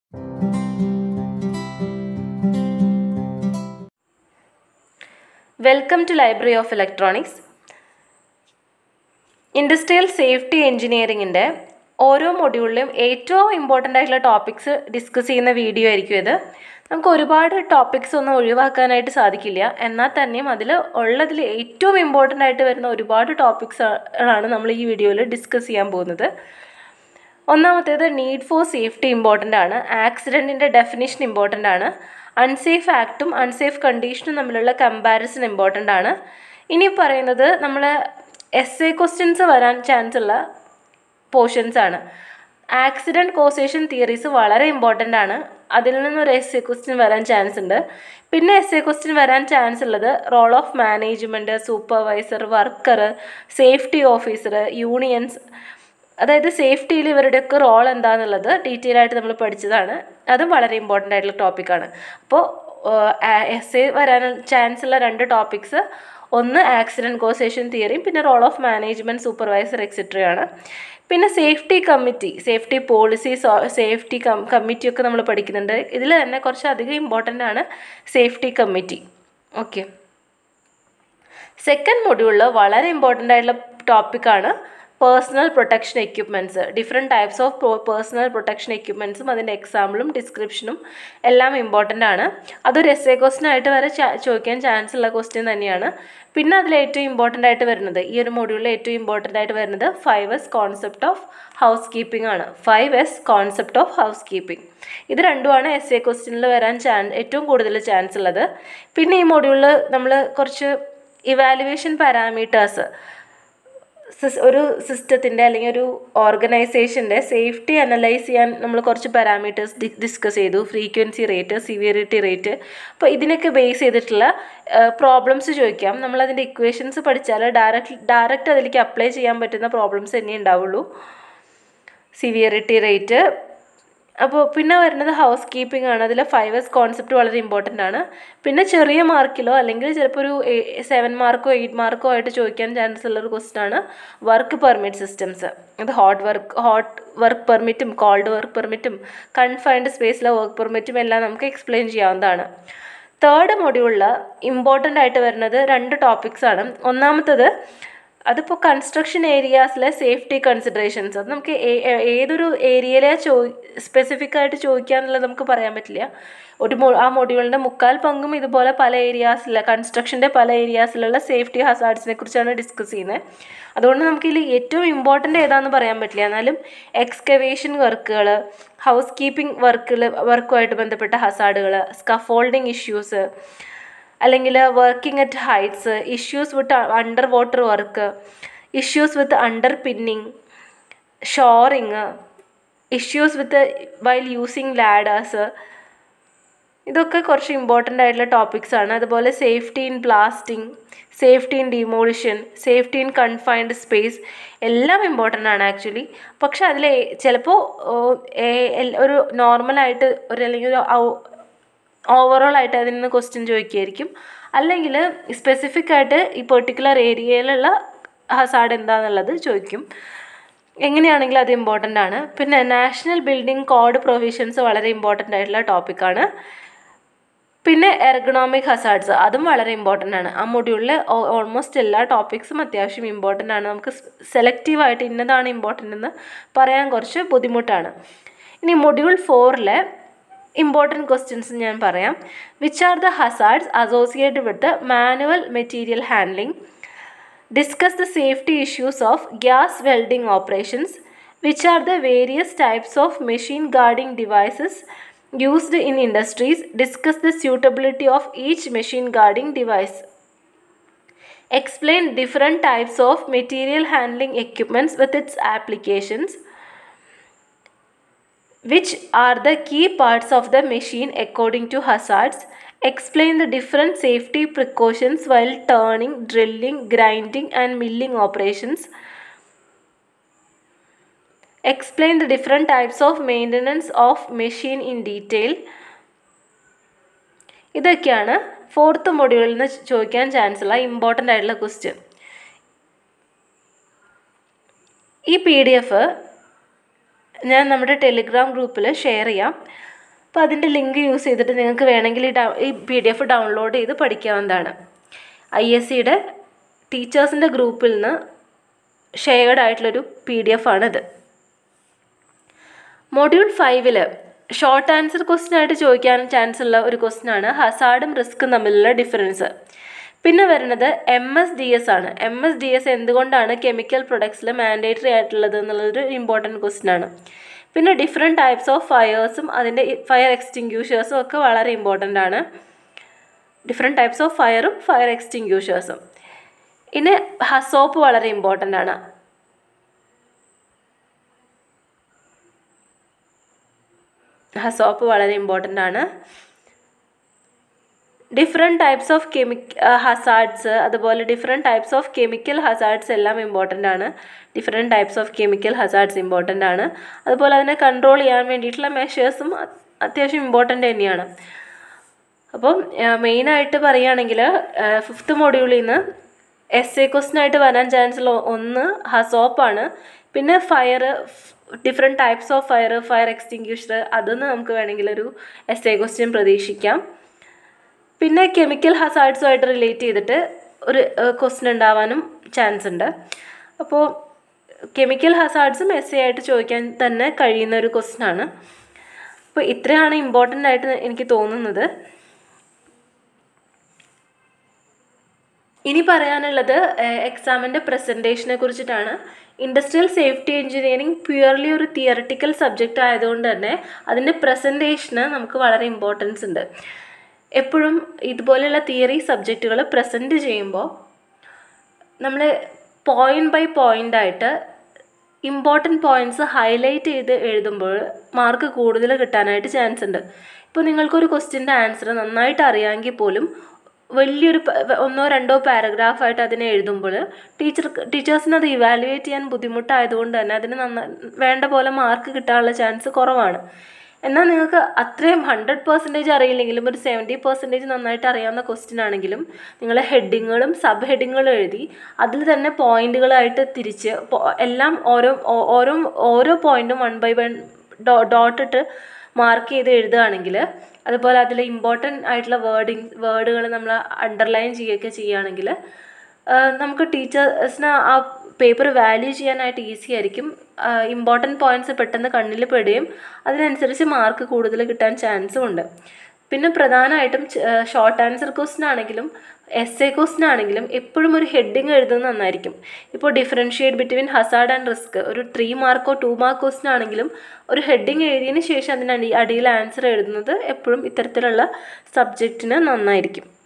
welcome to library of electronics industrial safety എഞ്ചിനീയറിങ്ങിൻ്റെ ഓരോ മൊഡ്യൂളിലും ഏറ്റവും ഇമ്പോർട്ടൻ്റ് ആയിട്ടുള്ള ടോപ്പിക്സ് ഡിസ്കസ് ചെയ്യുന്ന വീഡിയോ ആയിരിക്കും ഇത് നമുക്ക് ഒരുപാട് ടോപ്പിക്സ് ഒന്നും ഒഴിവാക്കാനായിട്ട് സാധിക്കില്ല എന്നാൽ തന്നെയും അതിൽ ഉള്ളതിൽ ഏറ്റവും ഇമ്പോർട്ടൻ്റ് ആയിട്ട് വരുന്ന ഒരുപാട് ടോപ്പിക്സ് ആണ് നമ്മൾ ഈ വീഡിയോയിൽ ഡിസ്കസ് ചെയ്യാൻ പോകുന്നത് ഒന്നാമത്തേത് നീഡ് ഫോർ സേഫ്റ്റി ഇമ്പോർട്ടൻ്റ് ആണ് ആക്സിഡൻറ്റിൻ്റെ ഡെഫിനിഷൻ ഇമ്പോർട്ടൻ്റ് ആണ് അൺസേഫ് ആക്റ്റും അൺസേഫ് കണ്ടീഷനും തമ്മിലുള്ള കമ്പാരിസൺ ഇമ്പോർട്ടൻ്റ് ആണ് ഇനി പറയുന്നത് നമ്മൾ എസ് എ ക്വസ്റ്റ്യൻസ് വരാൻ ചാൻസ് ഉള്ള പോർഷൻസ് ആണ് ആക്സിഡൻറ്റ് കോസേഷൻ തിയറീസ് വളരെ ഇമ്പോർട്ടൻ്റ് ആണ് അതിൽ നിന്നൊരു എസ് എ ക്വസ്റ്റ്യൻ വരാൻ ചാൻസ് ഉണ്ട് പിന്നെ എസ് എ ക്വസ്റ്റ്യൻ വരാൻ ചാൻസ് ഉള്ളത് role of management supervisor worker safety officer unions അതായത് സേഫ്റ്റിയിൽ ഇവരുടെയൊക്കെ റോൾ എന്താണെന്നുള്ളത് ഡീറ്റെയിൽ ആയിട്ട് നമ്മൾ പഠിച്ചതാണ് അതും വളരെ ഇമ്പോർട്ടൻ്റ് ആയിട്ടുള്ള ടോപ്പിക്കാണ് അപ്പോൾ എസ് എ വരാൻ ചാൻസ് ഉള്ള രണ്ട് ടോപ്പിക്സ് ഒന്ന് ആക്സിഡൻറ്റ് കോസേഷൻ തിയറിയും പിന്നെ റോൾ ഓഫ് മാനേജ്മെൻറ്റ് സൂപ്പർവൈസർ എക്സെട്രയാണ് പിന്നെ safety committee safety policy safety cum കമ്മിറ്റിയൊക്കെ നമ്മൾ പഠിക്കുന്നുണ്ട് ഇതിൽ തന്നെ കുറച്ചധികം ഇമ്പോർട്ടൻ്റ് ആണ് സേഫ്റ്റി കമ്മിറ്റി ഓക്കെ സെക്കൻഡ് മൊഡ്യൂളിൽ വളരെ ഇമ്പോർട്ടൻ്റ് ആയിട്ടുള്ള ടോപ്പിക്കാണ് personal protection equipments different types of personal protection എക്യുപ്മെൻറ്റ്സും അതിൻ്റെ എക്സാമ്പിളും ഡിസ്ക്രിപ്ഷനും എല്ലാം ഇമ്പോർട്ടൻ്റ് ആണ് അതൊരു എസ് എ ക്വസ്റ്റ്യൻ ആയിട്ട് വരെ ചോദിക്കാൻ ചാൻസ് ഉള്ള ക്വസ്റ്റ്യൻ തന്നെയാണ് പിന്നെ അതിൽ ഏറ്റവും ഇമ്പോർട്ടൻ്റ് ആയിട്ട് വരുന്നത് ഈ ഒരു മൊഡ്യൂളിൽ ഏറ്റവും ഇമ്പോർട്ടൻ്റ് ആയിട്ട് വരുന്നത് five S concept of housekeeping ആണ് five S concept of housekeeping ഇത് രണ്ടുമാണ് എസ് എ ക്വസ്റ്റ്യനിൽ വരാൻ ചാൻസ് ഏറ്റവും കൂടുതൽ ചാൻസ് ഉള്ളത് പിന്നെ ഈ മൊഡ്യൂളിൽ നമ്മൾ കുറച്ച് ഇവാലുവേഷൻ പാരാമീറ്റേഴ്സ് ഒരു സിസ്റ്റത്തിൻ്റെ അല്ലെങ്കിൽ ഒരു ഓർഗനൈസേഷൻ്റെ സേഫ്റ്റി അനലൈസ് ചെയ്യാൻ നമ്മൾ കുറച്ച് പാരാമീറ്റേഴ്സ് ഡിസ്കസ് ചെയ്തു ഫ്രീക്വൻസി റേറ്റ് സിവിയറിറ്റി റേറ്റ് അപ്പോൾ ഇതിനൊക്കെ ബേസ് ചെയ്തിട്ടുള്ള പ്രോബ്ലംസ് ചോദിക്കാം നമ്മളതിൻ്റെ ഇക്വേഷൻസ് പഠിച്ചാൽ ഡയറക്റ്റ് ഡയറക്റ്റ് അതിലേക്ക് അപ്ലൈ ചെയ്യാൻ പറ്റുന്ന പ്രോബ്ലംസ് തന്നെ ഉണ്ടാവുള്ളൂ സിവിയറിറ്റി റേറ്റ് അപ്പോൾ പിന്നെ വരുന്നത് ഹൗസ് കീപ്പിംഗ് ആണ് അതിൽ ഫൈവ് എസ് കോൺസെപ്റ്റ് വളരെ ഇമ്പോർട്ടൻ്റ് ആണ് പിന്നെ ചെറിയ മാർക്കിലോ അല്ലെങ്കിൽ ചിലപ്പോൾ ഒരു സെവൻ മാർക്കോ എയ്റ്റ് മാർക്കോ ആയിട്ട് ചോദിക്കാൻ ചാൻസ് ഉള്ള ഒരു ക്വസ്റ്റൻ ആണ് വർക്ക് പെർമിറ്റ് സിസ്റ്റംസ് അത് ഹോട്ട് വർക്ക് ഹോട്ട് വർക്ക് പെർമിറ്റും കോൾഡ് വർക്ക് പെർമിറ്റും കൺഫൈൻഡ് സ്പേസിലെ വർക്ക് പെർമിറ്റും എല്ലാം നമുക്ക് എക്സ്പ്ലെയിൻ ചെയ്യാവുന്നതാണ് തേർഡ് മൊഡ്യൂളിൽ ഇമ്പോർട്ടൻ്റ് ആയിട്ട് വരുന്നത് രണ്ട് ടോപ്പിക്സ് ആണ് ഒന്നാമത്തത് അതിപ്പോൾ കൺസ്ട്രക്ഷൻ ഏരിയാസിലെ സേഫ്റ്റി കൺസിഡറേഷൻസ് അത് നമുക്ക് ഏതൊരു ഏരിയയിലെ ചോ സ്പെസിഫിക് ആയിട്ട് ചോദിക്കുക എന്നുള്ളത് നമുക്ക് പറയാൻ പറ്റില്ല ഒരു ആ മൊഡ്യൂളിൻ്റെ മുക്കാൽ പങ്കും ഇതുപോലെ പല ഏരിയാസിലെ കൺസ്ട്രക്ഷൻ്റെ പല ഏരിയാസിലുള്ള സേഫ്റ്റി ഹസാർഡ്സിനെ കുറിച്ചാണ് ഡിസ്കസ് ചെയ്യുന്നത് അതുകൊണ്ട് നമുക്കിതിൽ ഏറ്റവും ഇമ്പോർട്ടൻ്റ് ഏതാണെന്ന് പറയാൻ പറ്റില്ല എന്നാലും എക്സ്കവേഷൻ വർക്കുകൾ ഹൗസ് കീപ്പിംഗ് വർക്കിൽ വർക്കുമായിട്ട് ബന്ധപ്പെട്ട ഹസാർഡുകൾ സ്കഫോൾഡിങ് ഇഷ്യൂസ് അല്ലെങ്കിൽ working at heights issues with underwater work issues with underpinning shoring issues with while using ladders ഇതൊക്കെ കുറച്ച് ഇമ്പോർട്ടൻ്റ് ആയിട്ടുള്ള ടോപ്പിക്സ് ആണ് അതുപോലെ safety in blasting safety in demolition safety in confined space എല്ലാം important ആണ് actually പക്ഷെ അതിൽ ചിലപ്പോൾ ഒരു നോർമലായിട്ട് ഒരു അല്ലെങ്കിൽ ഒരു ഓവറോൾ ആയിട്ട് അതിൽ നിന്ന് ക്വസ്റ്റ്യൻ ചോദിക്കുമായിരിക്കും അല്ലെങ്കിൽ സ്പെസിഫിക് ആയിട്ട് ഈ പെർട്ടിക്കുലർ ഏരിയയിലുള്ള ഹസാഡ് എന്താണെന്നുള്ളത് ചോദിക്കും എങ്ങനെയാണെങ്കിലും അത് ഇമ്പോർട്ടൻ്റ് ആണ് പിന്നെ നാഷണൽ ബിൽഡിംഗ് കോഡ് പ്രൊവിഷൻസ് വളരെ ഇമ്പോർട്ടൻ്റ് ആയിട്ടുള്ള ടോപ്പിക്കാണ് പിന്നെ എർഗണോമിക് ഹസാർഡ്സ് അതും വളരെ ഇമ്പോർട്ടൻ്റ് ആണ് ആ മൊഡ്യൂളിൽ ഓൾമോസ്റ്റ് എല്ലാ ടോപ്പിക്സും അത്യാവശ്യം ഇമ്പോർട്ടൻ്റ് ആണ് നമുക്ക് സെലക്റ്റീവായിട്ട് ഇന്നതാണ് ഇമ്പോർട്ടൻ്റ് എന്ന് പറയാൻ കുറച്ച് ബുദ്ധിമുട്ടാണ് ഇനി മൊഡ്യൂൾ ഫോറിലെ ഇമ്പോർട്ടൻറ്റ് ക്വസ്റ്റ്യൻസ് ഞാൻ പറയാം which are the hazards associated with the manual material handling discuss the safety issues of gas welding operations which are the various types of machine guarding devices used in industries discuss the suitability of each machine guarding device explain different types of material handling equipments with its applications which are the key parts of the machine according to hazards explain the different safety precautions while turning drilling grinding and milling operations explain the different types of maintenance of machine in detail ഇതൊക്കെയാണ് fourth മൊഡ്യൂളിൽ നിന്ന് ചോദിക്കാൻ chance ഉള്ള important ആയിട്ടുള്ള question ഈ P D F ഞാൻ നമ്മുടെ Telegram ഗ്രൂപ്പിൽ ഷെയർ ചെയ്യാം അപ്പോൾ അതിൻ്റെ ലിങ്ക് യൂസ് ചെയ്തിട്ട് നിങ്ങൾക്ക് വേണമെങ്കിൽ ഈ ഡൗ ഈ പി ഡി എഫ് ഡൗൺലോഡ് ചെയ്ത് പഠിക്കാവുന്നതാണ് ഐ എസ് സിയുടെ ടീച്ചേഴ്സിൻ്റെ ഗ്രൂപ്പിൽ നിന്ന് ഷെയർഡ് ആയിട്ടുള്ളൊരു പി ഡി എഫ് ആണിത് മൊഡ്യൂൾ ഫൈവിൽ ഷോർട്ട് ആൻസർ ക്വസ്റ്റ്യൻ ആയിട്ട് ചോദിക്കാൻ ചാൻസ് ഉള്ള ഒരു ക്വസ്റ്റ്യൻ ആണ് ഹസാർഡും റിസ്ക്കും തമ്മിലുള്ള ഡിഫറൻസ് പിന്നെ വരുന്നത് എം എസ് ഡി എസ് ആണ് എം എസ് ഡി എസ് എന്തുകൊണ്ടാണ് കെമിക്കൽ പ്രൊഡക്ട്സിൽ മാൻഡേറ്ററി ആയിട്ടുള്ളത് എന്നുള്ളതൊരു ഇമ്പോർട്ടൻറ്റ് ക്വസ്റ്റ്യൻ ആണ് പിന്നെ ഡിഫറെൻറ്റ് ടൈപ്സ് ഓഫ് ഫയേഴ്സും അതിൻ്റെ ഫയർ എക്സ്റ്റിങ്ക്യൂഷേഴ്സും ഒക്കെ വളരെ ഇമ്പോർട്ടൻ്റ് ആണ് ഡിഫറെൻറ്റ് ടൈപ്സ് ഓഫ് ഫയറും ഫയർ എക്സ്റ്റിങ്ക്യൂഷേഴ്സും ഇനി ഹസോപ്പ് വളരെ ഇമ്പോർട്ടൻ്റ് ആണ് ഹസോപ്പ് വളരെ ഇമ്പോർട്ടൻ്റ് ആണ് different types of chemical hazards അതുപോലെ different types of chemical hazards എല്ലാം ഇമ്പോർട്ടൻ്റ് ആണ് different types of chemical hazards important ആണ് അതുപോലെ അതിനെ കൺട്രോൾ ചെയ്യാൻ വേണ്ടിയിട്ടുള്ള മെഷേഴ്സും അത്യാവശ്യം ഇമ്പോർട്ടൻ്റ് തന്നെയാണ് അപ്പം മെയിനായിട്ട് പറയുകയാണെങ്കിൽ ഫിഫ്ത്ത് മൊഡ്യൂളിൽ നിന്ന് എസ് എ ക്വസ്റ്റൻ ആയിട്ട് വരാൻ ചാൻസ് ഉള്ള ഒന്ന് ഹസോപ്പാണ് പിന്നെ fire different types of fire fire extinguisher അതൊന്ന് നമുക്ക് വേണമെങ്കിൽ ഒരു എസ് എ ക്വസ്റ്റ്യൻ പ്രതീക്ഷിക്കാം പിന്നെ കെമിക്കൽ ഹസാർഡ്സുമായിട്ട് റിലേറ്റ് ചെയ്തിട്ട് ഒരു ക്വസ്റ്റ്യൻ ഉണ്ടാവാനും ചാൻസ് ഉണ്ട് അപ്പോൾ കെമിക്കൽ ഹസാർഡ്സും എസ് എ ആയിട്ട് ചോദിക്കാൻ തന്നെ കഴിയുന്ന ഒരു ക്വസ്റ്റ്യൻ ആണ് അപ്പോൾ ഇത്രയാണ് ഇമ്പോർട്ടൻ്റ് ആയിട്ട് എനിക്ക് തോന്നുന്നത് ഇനി പറയാനുള്ളത് എക്സാമിൻ്റെ പ്രസൻറ്റേഷനെ കുറിച്ചിട്ടാണ് ഇൻഡസ്ട്രിയൽ സേഫ്റ്റി എഞ്ചിനീയറിംഗ് പ്യുവർലി ഒരു തിയറട്ടിക്കൽ സബ്ജക്റ്റ് ആയതുകൊണ്ട് തന്നെ അതിൻ്റെ പ്രസൻറ്റേഷന് നമുക്ക് വളരെ ഇമ്പോർട്ടൻസ് ഉണ്ട് എപ്പോഴും ഇതുപോലെയുള്ള തിയറി സബ്ജക്റ്റുകൾ പ്രസൻറ്റ് ചെയ്യുമ്പോൾ നമ്മൾ പോയിൻ്റ് ബൈ പോയിൻ്റ് ആയിട്ട് ഇമ്പോർട്ടൻറ്റ് പോയിൻറ്റ്സ് ഹൈലൈറ്റ് ചെയ്ത് എഴുതുമ്പോൾ മാർക്ക് കൂടുതൽ കിട്ടാനായിട്ട് ചാൻസ് ഉണ്ട് ഇപ്പോൾ നിങ്ങൾക്കൊരു ക്വസ്റ്റ്യൻ്റെ ആൻസർ നന്നായിട്ട് അറിയാമെങ്കിൽ പോലും വലിയൊരു ഒന്നോ രണ്ടോ പാരഗ്രാഫായിട്ട് അതിനെ എഴുതുമ്പോൾ ടീച്ചർ ടീച്ചേഴ്സിന് അത് ഇവാലുവേറ്റ് ചെയ്യാൻ ബുദ്ധിമുട്ടായതുകൊണ്ട് തന്നെ അതിന് നന്ന വേണ്ട പോലെ മാർക്ക് കിട്ടാനുള്ള ചാൻസ് കുറവാണ് എന്നാൽ നിങ്ങൾക്ക് അത്രയും ഹൺഡ്രഡ് പെർസെൻറ്റേജ് അറിയില്ലെങ്കിലും ഒരു സെവൻറ്റി പെർസെൻറ്റേജ് നന്നായിട്ട് അറിയാവുന്ന ക്വസ്റ്റ്യൻ ആണെങ്കിലും നിങ്ങൾ ഹെഡിങ്ങുകളും സബ് ഹെഡിങ്ങുകളും എഴുതി അതിൽ തന്നെ പോയിന്റുകളായിട്ട് തിരിച്ച് എല്ലാം ഓരോ ഓരോ ഓരോ പോയിന്റും വൺ ബൈ വൺ ഡോട്ട് ഇട്ട് മാർക്ക് ചെയ്ത് എഴുതുകയാണെങ്കിൽ അതുപോലെ അതിൽ ഇമ്പോർട്ടൻ്റ് ആയിട്ടുള്ള വേർഡിങ് വേർഡുകൾ നമ്മൾ അണ്ടർലൈൻ ചെയ്യുകയൊക്കെ ചെയ്യുകയാണെങ്കിൽ നമുക്ക് ടീച്ചേഴ്സിന് ആ പേപ്പർ വാല്യൂ ചെയ്യാനായിട്ട് ഈസി ആയിരിക്കും ഇമ്പോർട്ടൻറ്റ് പോയിൻറ്റ്സ് പെട്ടെന്ന് കണ്ണിൽ പെടുകയും അതിനനുസരിച്ച് മാർക്ക് കൂടുതൽ കിട്ടാൻ ചാൻസും ഉണ്ട് പിന്നെ പ്രധാനമായിട്ടും ഷോർട്ട് ആൻസർ ക്വസ്റ്റൻ ആണെങ്കിലും എസ് എ ക്വസ്റ്റൻ ആണെങ്കിലും എപ്പോഴും ഒരു ഹെഡിങ് എഴുതുന്നത് നന്നായിരിക്കും ഇപ്പോൾ differentiate between hazard and risk ഒരു ത്രീ മാർക്കോ ടു മാർക്ക് ക്വസ്റ്റൻ ആണെങ്കിലും ഒരു ഹെഡിങ് എഴുതിയതിന് ശേഷം അതിന് അടി അടിയിൽ ആൻസർ എഴുതുന്നത് എപ്പോഴും ഇത്തരത്തിലുള്ള സബ്ജക്റ്റിന് നന്നായിരിക്കും